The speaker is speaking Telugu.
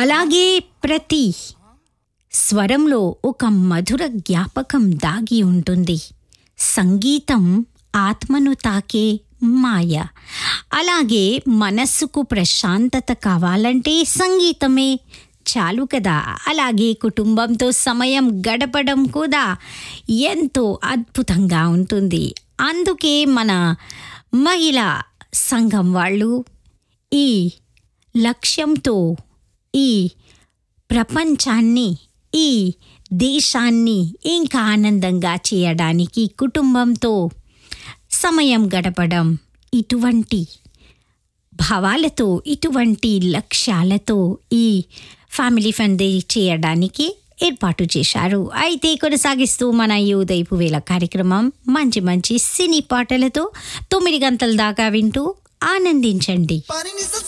అలాగే ప్రతి స్వరంలో ఒక మధుర జ్ఞాపకం దాగి ఉంటుంది సంగీతం ఆత్మను తాకే మాయ అలాగే మనస్సుకు ప్రశాంతత కావాలంటే సంగీతమే చాలు కదా అలాగే కుటుంబంతో సమయం గడపడం కూడా ఎంతో అద్భుతంగా ఉంటుంది అందుకే మన మహిళా సంఘం వాళ్ళు ఈ లక్ష్యంతో ఈ ప్రపంచాన్ని ఈ దేశాన్ని ఇంకా ఆనందంగా చేయడానికి కుటుంబంతో సమయం గడపడం ఇటువంటి భావాలతో ఇటువంటి లక్ష్యాలతో ఈ ఫ్యామిలీ ఫన్ డే చేయడానికి ఏర్పాటు చేశారు అయితే కొనసాగిస్తూ మన ఈ ఉదయపు వేళ కార్యక్రమం మంచి మంచి సినీ పాటలతో తొమ్మిది గంటల దాకా వింటూ ఆనందించండి